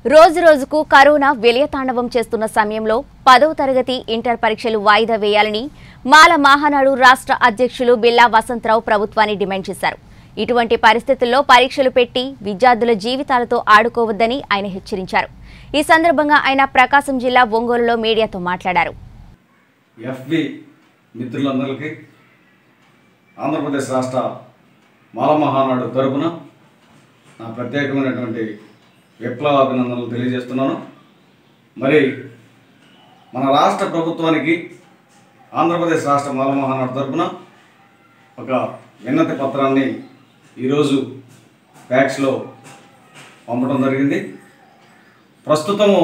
రోజు రోజుకు కరోనా విలయతాండవం చేస్తున్న సమయంలో పదవ తరగతి ఇంటర్ పరీక్షలు వాయిదా వేయాలని మాల మహానాడు రాష్ట్ర అధ్యక్షులు బిల్లా వసంతరావు ప్రభుత్వాన్ని డిమాండ్ చేశారు ఇటువంటి పరిస్థితుల్లో పరీక్షలు పెట్టి విద్యార్థుల జీవితాలతో ఆడుకోవద్దని ఆయన హెచ్చరించారు ఈ సందర్భంగా ఆయన ప్రకాశం జిల్లా ఒంగోలులో మీడియాతో మాట్లాడారు ఎఫ్బి మిత్రులందరికీ ఆంధ్రప్రదేశ్ రాష్ట్ర మాల మహానాడు తరపున నా ప్రత్యేకమైనటువంటి విప్లవ అభినందనలు తెలియజేస్తున్నాను మరి మన రాష్ట్ర ప్రభుత్వానికి ఆంధ్రప్రదేశ్ రాష్ట్ర మాల మహానాడు తరపున ఒక విన్నతి పత్రాన్ని ఈరోజు ఫ్యాక్స్లో పంపడం జరిగింది ప్రస్తుతము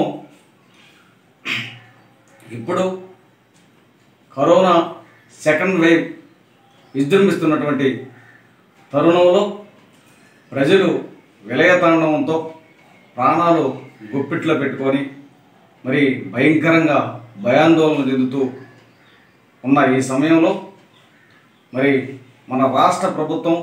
ఇప్పుడు కరోనా సెకండ్ వేవ్ విజృంభిస్తున్నటువంటి తరుణంలో ప్రజలు విలయతాండవంతో ప్రాణాలు గుప్పిట్లో పెట్టుకొని మరి భయంకరంగా భయాందోళన చెందుతూ ఉన్న ఈ సమయంలో మరి మన రాష్ట్ర ప్రభుత్వం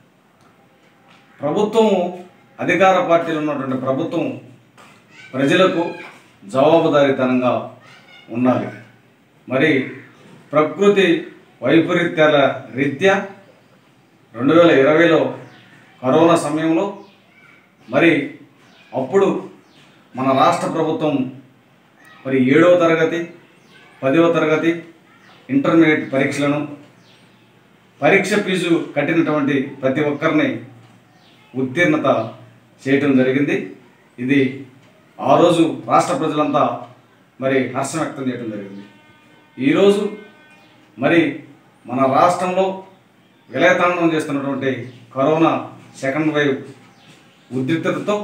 ప్రభుత్వం అధికార పార్టీలో ఉన్నటువంటి ప్రభుత్వం ప్రజలకు జవాబుదారీతనంగా ఉండాలి మరి ప్రకృతి వైపరీత్యాల రీత్యా రెండు వేల ఇరవైలో కరోనా సమయంలో మరి అప్పుడు మన రాష్ట్ర ప్రభుత్వం మరి ఏడవ తరగతి పదవ తరగతి ఇంటర్మీడియట్ పరీక్షలను పరీక్ష ఫీజు కట్టినటువంటి ప్రతి ఒక్కరిని ఉత్తీర్ణత చేయటం జరిగింది ఇది ఆ రోజు రాష్ట్ర ప్రజలంతా మరి హర్షం వ్యక్తం చేయడం జరిగింది ఈరోజు మరి మన రాష్ట్రంలో విలయతాండవం చేస్తున్నటువంటి కరోనా సెకండ్ వేవ్ ఉద్రిక్తతతో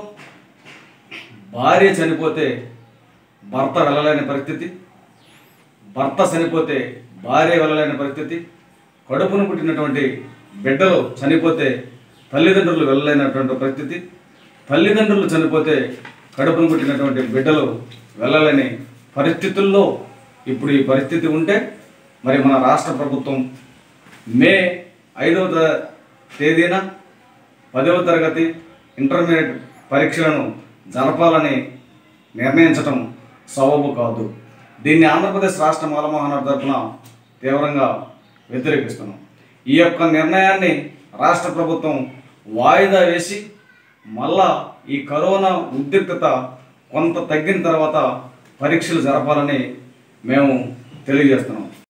భార్య చనిపోతే భర్త వెళ్ళలేని పరిస్థితి భర్త చనిపోతే భార్య వెళ్ళలేని పరిస్థితి కడుపును పుట్టినటువంటి బిడ్డలు చనిపోతే తల్లిదండ్రులు వెళ్ళలేనటువంటి పరిస్థితి తల్లిదండ్రులు చనిపోతే కడుపును పుట్టినటువంటి బిడ్డలు వెళ్ళలేని పరిస్థితుల్లో ఇప్పుడు ఈ పరిస్థితి ఉంటే మరి మన రాష్ట్ర ప్రభుత్వం మే ఐదవ త- తేదీన పదవ తరగతి ఇంటర్మీడియట్ పరీక్షలను జరపాలని నిర్ణయించటం సబబు కాదు దీన్ని ఆంధ్రప్రదేశ్ రాష్ట్ర మాల మహానాడు తరఫున తీవ్రంగా వ్యతిరేకిస్తున్నాం ఈ యొక్క నిర్ణయాన్ని రాష్ట్ర ప్రభుత్వం వాయిదా వేసి మళ్ళా ఈ కరోనా ఉద్రిక్తత కొంత తగ్గిన తర్వాత పరీక్షలు జరపాలని మేము తెలియజేస్తున్నాం